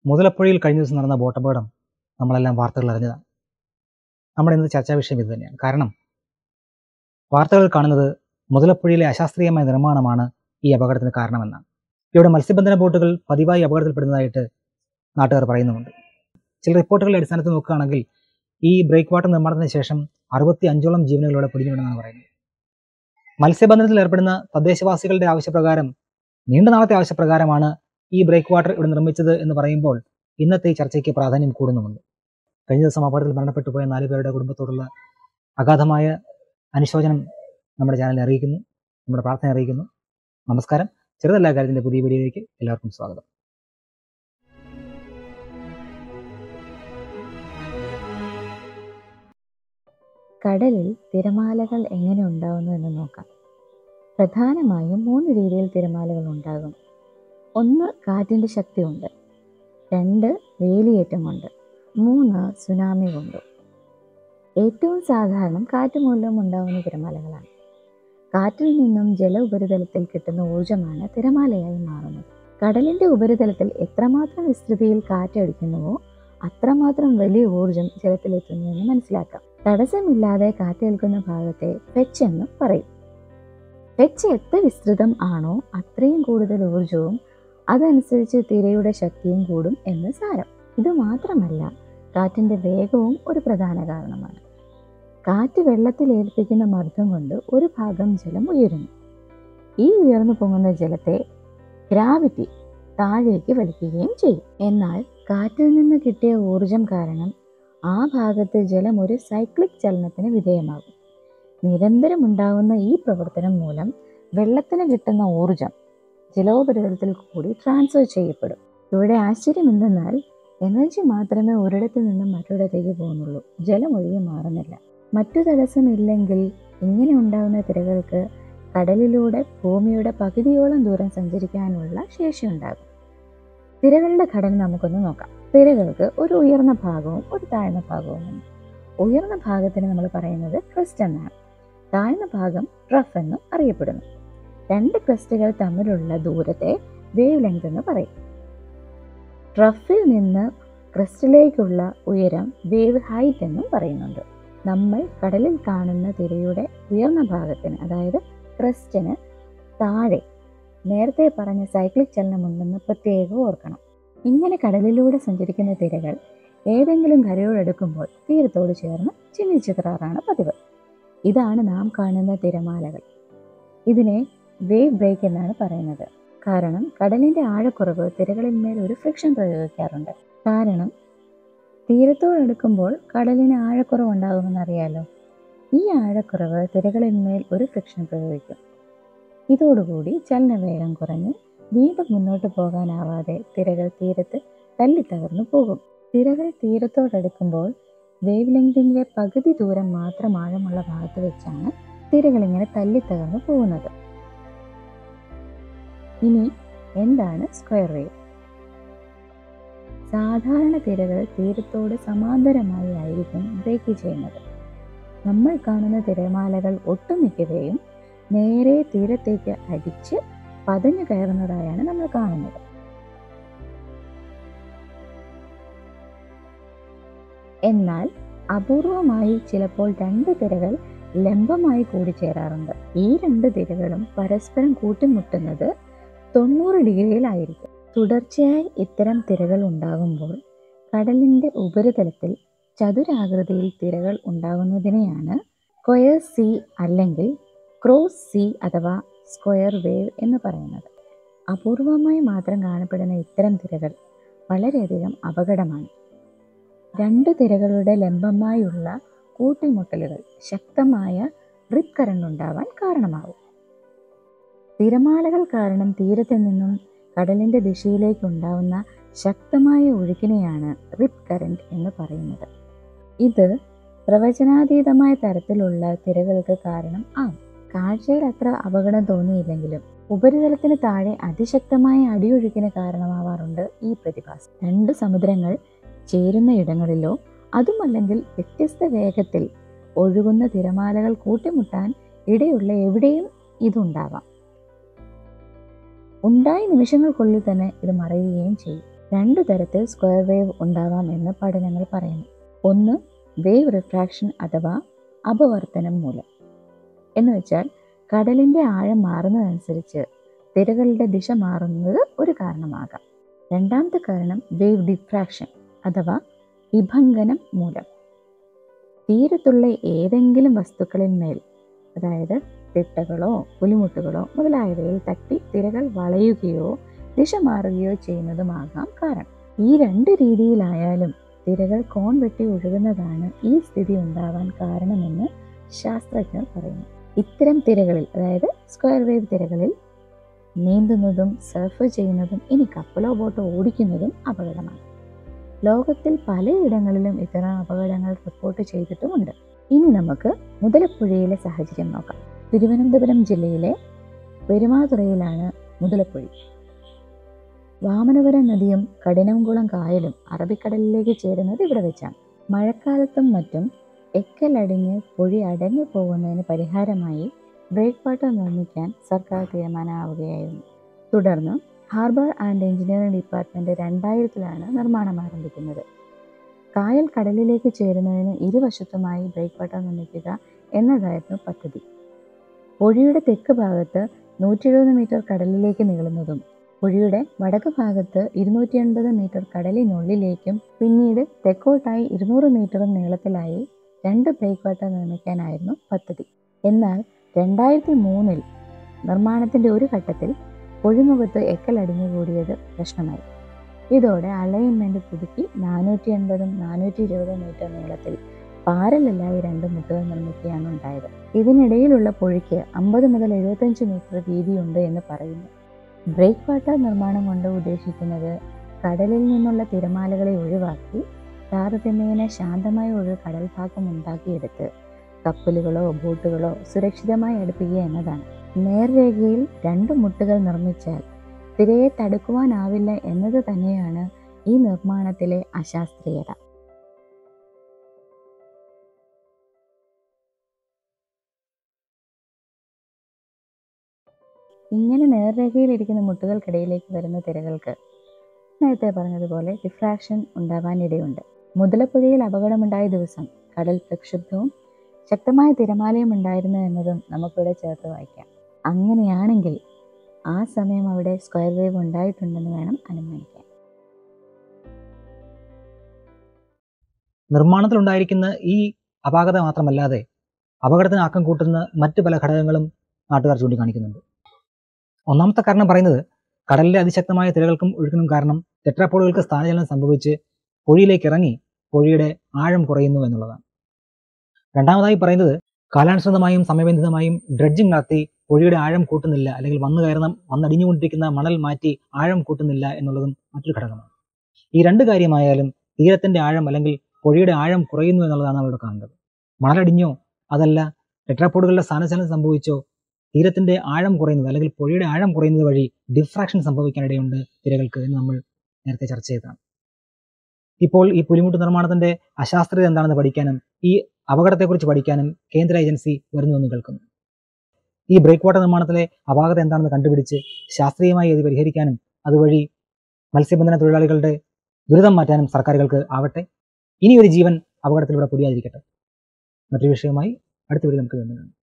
മുതലപ്പുഴയിൽ കഴിഞ്ഞ ദിവസം നടന്ന ബോട്ടപകടം നമ്മളെല്ലാം വാർത്തകൾ അറിഞ്ഞതാണ് നമ്മുടെ ഇന്നത്തെ ചർച്ചാ വിഷയം ഇത് തന്നെയാണ് കാരണം വാർത്തകൾ കാണുന്നത് മുതലപ്പുഴയിലെ അശാസ്ത്രീയമായ നിർമ്മാണമാണ് ഈ അപകടത്തിന് കാരണമെന്നാണ് ഇവിടെ മത്സ്യബന്ധന ബോട്ടുകൾ പതിവായി അപകടത്തിൽപ്പെടുന്നതായിട്ട് നാട്ടുകാർ പറയുന്നുമുണ്ട് ചില റിപ്പോർട്ടുകളുടെ അടിസ്ഥാനത്തിൽ നോക്കുകയാണെങ്കിൽ ഈ ബ്രേക്ക് വാട്ടർ നിർമ്മാണത്തിന് ശേഷം അറുപത്തി അഞ്ചോളം ജീവനുകളോടെ പൊടിഞ്ഞുവിടുമെന്നാണ് പറയുന്നത് മത്സ്യബന്ധനത്തിൽ ഏർപ്പെടുന്ന തദ്ദേശവാസികളുടെ ആവശ്യപ്രകാരം നീണ്ട നാളത്തെ ആവശ്യപ്രകാരമാണ് ഈ ബ്രേക്ക് വാട്ടർ ഇവിടെ നിർമ്മിച്ചത് എന്ന് പറയുമ്പോൾ ഇന്നത്തെ ഈ ചർച്ചയ്ക്ക് പ്രാധാന്യം കൂടുന്നുമുണ്ട് കഴിഞ്ഞ ദിവസം അപകടത്തിൽ മരണപ്പെട്ടു പോയ നാല് പേരുടെ കുടുംബത്തോടുള്ള അഗാധമായ അനുശോചനം നമ്മുടെ ചാനലിൽ അറിയിക്കുന്നു നമ്മുടെ പ്രാർത്ഥന അറിയിക്കുന്നു നമസ്കാരം ചെറുതല്ല കാര്യത്തിന്റെ പുതിയ വീഡിയോയിലേക്ക് എല്ലാവർക്കും സ്വാഗതം കടലിൽ തിരമാലകൾ എങ്ങനെ ഉണ്ടാവുന്നു എന്ന് നോക്കാം പ്രധാനമായും മൂന്ന് രീതിയിൽ തിരമാലകൾ ഉണ്ടാകും ഒന്ന് കാറ്റിൻ്റെ ശക്തി കൊണ്ട് രണ്ട് വേലിയേറ്റം കൊണ്ട് മൂന്ന് സുനാമി കൊണ്ട് ഏറ്റവും സാധാരണം കാറ്റ് മൂലം ഉണ്ടാകുന്ന തിരമാലകളാണ് കാറ്റിൽ നിന്നും ജല ഉപരിതലത്തിൽ കിട്ടുന്ന ഊർജമാണ് തിരമാലയായി മാറുന്നത് കടലിന്റെ ഉപരിതലത്തിൽ എത്രമാത്രം വിസ്തൃതിയിൽ കാറ്റടിക്കുന്നുവോ അത്രമാത്രം വലിയ ഊർജം ജലത്തിലെത്തുന്നുവെന്ന് മനസ്സിലാക്കാം തടസ്സമില്ലാതെ കാറ്റേൽക്കുന്ന ഭാഗത്തെ ഫെച്ച് എന്ന് പറയും ഫെച്ച് എത്ര വിസ്തൃതം ആണോ അത്രയും കൂടുതൽ ഊർജവും അതനുസരിച്ച് തിരയുടെ ശക്തിയും കൂടും എന്ന് സാരം ഇത് മാത്രമല്ല കാറ്റിന്റെ വേഗവും ഒരു പ്രധാന കാരണമാണ് കാറ്റ് വെള്ളത്തിൽ ഏൽപ്പിക്കുന്ന മർദ്ദം കൊണ്ട് ഒരു ഭാഗം ജലം ഉയരുന്നു ഈ ഉയർന്നു പൊങ്ങുന്ന ജലത്തെ ഗ്രാവിറ്റി താഴേക്ക് വലിക്കുകയും ചെയ്യും എന്നാൽ കാറ്റിൽ നിന്ന് കിട്ടിയ ഊർജം കാരണം ആ ഭാഗത്ത് ജലം ഒരു സൈക്ലിക് ചലനത്തിന് വിധേയമാകും നിരന്തരം ഉണ്ടാകുന്ന ഈ പ്രവർത്തനം മൂലം വെള്ളത്തിന് കിട്ടുന്ന ഊർജം ജലോപരിതലത്തിൽ കൂടി ട്രാൻസ്ഫർ ചെയ്യപ്പെടും ഇവിടെ ആശ്ചര്യം എന്തെന്നാൽ എനർജി മാത്രമേ ഒരിടത്തു നിന്നും മറ്റൊരിടത്തേക്ക് പോകുന്നുള്ളൂ ജലം ഒഴികെ മാറുന്നില്ല മറ്റു തടസ്സമില്ലെങ്കിൽ ഇങ്ങനെ ഉണ്ടാകുന്ന തിരകൾക്ക് കടലിലൂടെ ഭൂമിയുടെ പകുതിയോളം ദൂരം സഞ്ചരിക്കാനുള്ള ശേഷിയുണ്ടാകും തിരകളുടെ ഘടന നമുക്കൊന്ന് നോക്കാം തിരകൾക്ക് ഒരു ഉയർന്ന ഭാഗവും ഒരു താഴ്ന്ന ഭാഗവുമുണ്ട് ഉയർന്ന ഭാഗത്തിന് നമ്മൾ പറയുന്നത് ക്രസ്റ്റ് എന്നാണ് താഴ്ന്ന ഭാഗം ട്രഫ് എന്നും അറിയപ്പെടുന്നു രണ്ട് ക്രസ്റ്റുകൾ തമ്മിലുള്ള ദൂരത്തെ വേവ് ലെങ്ത് എന്ന് പറയും ട്രഫിൽ നിന്ന് ക്രസ്റ്റിലേക്കുള്ള ഉയരം വേവ് ഹൈറ്റ് എന്നും പറയുന്നുണ്ട് നമ്മൾ കടലിൽ കാണുന്ന തിരയുടെ ഉയർന്ന ഭാഗത്തിന് അതായത് ക്രസ്റ്റിന് താഴെ നേരത്തെ പറഞ്ഞ സൈക്ലിക് ചലനമുണ്ടെന്ന് പ്രത്യേകം ഓർക്കണം ഇങ്ങനെ കടലിലൂടെ സഞ്ചരിക്കുന്ന തിരകൾ ഏതെങ്കിലും കരയോടടുക്കുമ്പോൾ തീരത്തോട് ചേർന്ന് ചിന്നിച്ചിത്രാറാണ് പതിവ് ഇതാണ് നാം കാണുന്ന തിരമാലകൾ ഇതിനെ വേവ് ബ്രേക്ക് എന്നാണ് പറയുന്നത് കാരണം കടലിന്റെ ആഴക്കുറവ് തിരകളിന്മേൽ ഒരു ഫ്രിക്ഷൻ പ്രയോഗിക്കാറുണ്ട് കാരണം തീരത്തോടടുക്കുമ്പോൾ കടലിന് ആഴക്കുറവ് ഉണ്ടാകുമെന്ന് അറിയാലോ ഈ ആഴക്കുറവ് തിരകളിന്മേൽ ഒരു ഫ്രിക്ഷൻ പ്രയോഗിക്കും ഇതോടുകൂടി ചലനവേഗം കുറഞ്ഞ് വീണ്ടും മുന്നോട്ട് പോകാനാവാതെ തിരകൾ തീരത്ത് തല്ലിത്തകർന്നു പോകും തിരകൾ തീരത്തോടടുക്കുമ്പോൾ വേവ് ലെങ്തിൻ്റെ പകുതി ദൂരം മാത്രം ആഴമുള്ള ഭാഗത്ത് വെച്ചാണ് തിരകൾ ഇങ്ങനെ തല്ലിത്തകർന്നു പോകുന്നത് ഇനി എന്താണ് സ്ക്വയർ വേവ് സാധാരണ തിരകൾ തീരത്തോട് സമാന്തരമായി ആയിരിക്കും ബ്രേക്ക് ചെയ്യുന്നത് നമ്മൾ കാണുന്ന തിരമാലകൾ ഒട്ടുമിക്കവയും നേരെ തീരത്തേക്ക് അടിച്ച് പതഞ്ഞു കയറുന്നതായാണ് നമ്മൾ കാണുന്നത് എന്നാൽ അപൂർവമായി ചിലപ്പോൾ രണ്ട് തിരകൾ ലംബമായി കൂടിച്ചേരാറുണ്ട് ഈ രണ്ട് തിരകളും പരസ്പരം കൂട്ടിമുട്ടുന്നത് തൊണ്ണൂറ് ഡിഗ്രിയിലായിരിക്കും തുടർച്ചയായി ഇത്തരം തിരകൾ ഉണ്ടാകുമ്പോൾ കടലിന്റെ ഉപരിതലത്തിൽ ചതുരാകൃതിയിൽ തിരകൾ ഉണ്ടാകുന്നതിനെയാണ് സ്ക്വയർ സി അല്ലെങ്കിൽ ക്രോസ് സി അഥവാ സ്ക്വയർ വേവ് എന്ന് പറയുന്നത് അപൂർവമായി മാത്രം കാണപ്പെടുന്ന ഇത്തരം തിരകൾ വളരെയധികം അപകടമാണ് രണ്ട് തിരകളുടെ ലംബമായുള്ള കൂട്ടിമുട്ടലുകൾ ശക്തമായ റിപ്പ് കറണ്ട് ഉണ്ടാവാൻ കാരണമാകും തിരമാലകൾ കാരണം തീരത്ത് നിന്നും കടലിന്റെ ദിശയിലേക്ക് ഉണ്ടാവുന്ന ശക്തമായ ഒഴുക്കിനെയാണ് റിപ്പ് കറന്റ് എന്ന് പറയുന്നത് ഇത് പ്രവചനാതീതമായ തരത്തിലുള്ള തിരകൾക്ക് കാരണം ആകും കാഴ്ചയിൽ അത്ര അപകടം തോന്നിയില്ലെങ്കിലും ഉപരിതലത്തിന് താഴെ അതിശക്തമായ അടിയൊഴുക്കിന് കാരണമാവാറുണ്ട് ഈ പ്രതിഭാസം രണ്ട് സമുദ്രങ്ങൾ ചേരുന്ന ഇടങ്ങളിലോ അതുമല്ലെങ്കിൽ വ്യത്യസ്ത വേഗത്തിൽ ഒഴുകുന്ന തിരമാലകൾ കൂട്ടിമുട്ടാൻ ഇടയുള്ള എവിടെയും ഇതുണ്ടാവാം ഉണ്ടായ നിമിഷങ്ങൾക്കുള്ളിൽ തന്നെ ഇത് മറയുകയും ചെയ്യും രണ്ടു തരത്തിൽ സ്ക്വയർ വേവ് ഉണ്ടാവാം എന്ന് പഠനങ്ങൾ പറയുന്നു ഒന്ന് വേവ് റിഫ്രാക്ഷൻ അഥവാ അപവർത്തനം മൂലം എന്ന് വെച്ചാൽ കടലിൻ്റെ ആഴം മാറുന്നതനുസരിച്ച് തിരകളുടെ ദിശ മാറുന്നത് ഒരു കാരണമാകാം രണ്ടാമത്തെ കാരണം വേവ് ഡിഫ്രാക്ഷൻ അഥവാ വിഭങ്കനം മൂലം തീരത്തുള്ള ഏതെങ്കിലും വസ്തുക്കളിൽ മേൽ അതായത് തിട്ടകളോ പുലിമുട്ടുകളോ മുതലായവയിൽ തട്ടി തിരകൾ വളയുകയോ ദിശ മാറുകയോ ചെയ്യുന്നതുമാകാം കാരണം ഈ രണ്ട് രീതിയിലായാലും തിരകൾ കോൺ വെട്ടി ഒഴുകുന്നതാണ് ഈ സ്ഥിതി ഉണ്ടാവാൻ കാരണമെന്ന് ശാസ്ത്രജ്ഞർ പറയുന്നു ഇത്തരം തിരകളിൽ അതായത് സ്ക്വയർ വേവ് തിരകളിൽ നീന്തുന്നതും സർഫ് ചെയ്യുന്നതും ഇനി കപ്പലോ ബോട്ടോ ഓടിക്കുന്നതും അപകടമാണ് ലോകത്തിൽ പലയിടങ്ങളിലും ഇത്തരം അപകടങ്ങൾ റിപ്പോർട്ട് ചെയ്തിട്ടുമുണ്ട് ഇനി നമുക്ക് മുതലപ്പുഴയിലെ സാഹചര്യം നോക്കാം തിരുവനന്തപുരം ജില്ലയിലെ പെരുമാതുറയിലാണ് മുതലപ്പുഴി വാമനപുരം നദിയും കഠിനംകുളം കായലും അറബിക്കടലിലേക്ക് ചേരുന്നത് ഇവിടെ വെച്ചാണ് മഴക്കാലത്തും മറ്റും എക്കലടിഞ്ഞ് പുഴി അടഞ്ഞു പോകുന്നതിന് പരിഹാരമായി ബ്രേക്ക് വാട്ടർ നിർമ്മിക്കാൻ സർക്കാർ തീരുമാനമാവുകയായിരുന്നു തുടർന്ന് ഹാർബർ ആൻഡ് എഞ്ചിനീയറിംഗ് ഡിപ്പാർട്ട്മെന്റ് രണ്ടായിരത്തിലാണ് നിർമ്മാണം ആരംഭിക്കുന്നത് കായൽ കടലിലേക്ക് ചേരുന്നതിന് ഇരുവശത്തുമായി ബ്രേക്ക് വാട്ടർ നിർമ്മിക്കുക എന്നതായിരുന്നു പദ്ധതി പുഴയുടെ തെക്ക് ഭാഗത്ത് നൂറ്റി എഴുപത് മീറ്റർ കടലിലേക്ക് നീളുന്നതും പുഴയുടെ വടക്ക് ഭാഗത്ത് ഇരുന്നൂറ്റി എൺപത് മീറ്റർ കടലിനുള്ളിലേക്കും പിന്നീട് തെക്കോട്ടായി ഇരുന്നൂറ് മീറ്ററും നീളത്തിലായി രണ്ട് ബ്രേക്ക് വാട്ടർ നിർമ്മിക്കാനായിരുന്നു പദ്ധതി എന്നാൽ രണ്ടായിരത്തി മൂന്നിൽ നിർമ്മാണത്തിന്റെ ഒരു ഘട്ടത്തിൽ പുഴിമുഖത്ത് എക്കലടിഞ്ഞു കൂടിയത് പ്രശ്നമായി ഇതോടെ അലൈൻമെന്റ് പുതുക്കി നാനൂറ്റി എൺപതും നാനൂറ്റി ഇരുപത് മീറ്റർ നീളത്തിൽ പാരലല്ലായി രണ്ട് മുട്ടുകൾ നിർമ്മിക്കുകയാണ് ഉണ്ടായത് ഇതിനിടയിലുള്ള പുഴയ്ക്ക് അമ്പത് മുതൽ എഴുപത്തഞ്ച് മീറ്റർ വീതിയുണ്ട് എന്ന് പറയുന്നു ബ്രേക്ക് വാട്ടർ നിർമ്മാണം കൊണ്ട് ഉദ്ദേശിക്കുന്നത് കടലിൽ നിന്നുള്ള തിരമാലകളെ ഒഴിവാക്കി താരതമ്യേന ശാന്തമായ ഒരു കടൽ ഭാഗം ഉണ്ടാക്കിയെടുത്ത് കപ്പലുകളോ ബോട്ടുകളോ സുരക്ഷിതമായി അടുപ്പിക്കുക എന്നതാണ് നേർരേഖയിൽ രണ്ട് മുട്ടുകൾ നിർമ്മിച്ചാൽ തിരയെ തടുക്കുവാനാവില്ല എന്നത് തന്നെയാണ് ഈ നിർമ്മാണത്തിലെ അശാസ്ത്രീയത ഇങ്ങനെ നേർരേഖയിലിരിക്കുന്ന മുട്ടുകൾക്കിടയിലേക്ക് വരുന്ന തിരകൾക്ക് നേരത്തെ പറഞ്ഞതുപോലെ ഡിഫ്രാക്ഷൻ ഉണ്ടാവാനിടയുണ്ട് മുതലപ്പുഴയിൽ അപകടമുണ്ടായ ദിവസം കടൽ പ്രക്ഷുബ്ധവും ശക്തമായ തിരമാലയും ഉണ്ടായിരുന്നു എന്നതും നമുക്കിവിടെ ചേർത്ത് വായിക്കാം അങ്ങനെയാണെങ്കിൽ ആ സമയം അവിടെ സ്ക്വയർ വേവ് ഉണ്ടായിട്ടുണ്ടെന്ന് വേണം അനുമാനിക്കാൻ നിർമ്മാണത്തിലുണ്ടായിരിക്കുന്ന ഈ അപാകത മാത്രമല്ലാതെ അപകടത്തിന് ആക്കം കൂട്ടുന്ന മറ്റു പല ഘടകങ്ങളും നാട്ടുകാർ ചൂണ്ടിക്കാണിക്കുന്നുണ്ട് ഒന്നാമത്തെ കാരണം പറയുന്നത് കടലിലെ അതിശക്തമായ തിരകൾക്കും ഒഴുക്കിനും കാരണം ടെട്രാപ്പോളുകൾക്ക് സ്ഥാനചലനം സംഭവിച്ച് പൊഴിയിലേക്ക് ഇറങ്ങി പൊഴിയുടെ ആഴം കുറയുന്നു എന്നുള്ളതാണ് രണ്ടാമതായി പറയുന്നത് കാലാനുസൃതമായും സമയബന്ധിതമായും ഡ്രഡ്ജിംഗ് നടത്തി പൊഴിയുടെ ആഴം കൂട്ടുന്നില്ല അല്ലെങ്കിൽ വന്നു കയറുന്ന വന്നടിഞ്ഞുകൊണ്ടിരിക്കുന്ന മണൽ മാറ്റി ആഴം കൂട്ടുന്നില്ല എന്നുള്ളതും മറ്റൊരു ഘടകമാണ് ഈ രണ്ട് കാര്യമായാലും തീരത്തിന്റെ ആഴം അല്ലെങ്കിൽ പൊഴിയുടെ ആഴം കുറയുന്നു എന്നുള്ളതാണ് അവിടെ കാണേണ്ടത് മണലടിഞ്ഞോ അതല്ല ടെട്രാപ്പോഡുകളുടെ സ്ഥാനചലനം സംഭവിച്ചോ തീരത്തിന്റെ ആഴം കുറയുന്നത് അല്ലെങ്കിൽ പുഴയുടെ ആഴം കുറയുന്നത് വഴി ഡിഫ്രാക്ഷൻ സംഭവിക്കാനിടയുണ്ട് തിരകൾക്ക് എന്ന് നമ്മൾ നേരത്തെ ചർച്ച ചെയ്തതാണ് ഇപ്പോൾ ഈ പുലിമുട്ട് നിർമ്മാണത്തിന്റെ അശാസ്ത്രീയത എന്താണെന്ന് പഠിക്കാനും ഈ അപകടത്തെക്കുറിച്ച് പഠിക്കാനും കേന്ദ്ര ഏജൻസി വരുന്നുവെന്ന് കേൾക്കുന്നു ഈ ബ്രേക്ക് വാട്ടർ നിർമ്മാണത്തിലെ അപാകത എന്താണെന്ന് കണ്ടുപിടിച്ച് ശാസ്ത്രീയമായി ഇത് പരിഹരിക്കാനും അതുവഴി മത്സ്യബന്ധന തൊഴിലാളികളുടെ ദുരിതം മാറ്റാനും സർക്കാരുകൾക്ക് ആവട്ടെ ഇനി ഒരു ജീവൻ അപകടത്തിലൂടെ പൊടിയാതിരിക്കട്ടെ മറ്റൊരു വിഷയമായി അടുത്ത വീഡിയോ നമുക്ക് വീണ്ടും കാണാം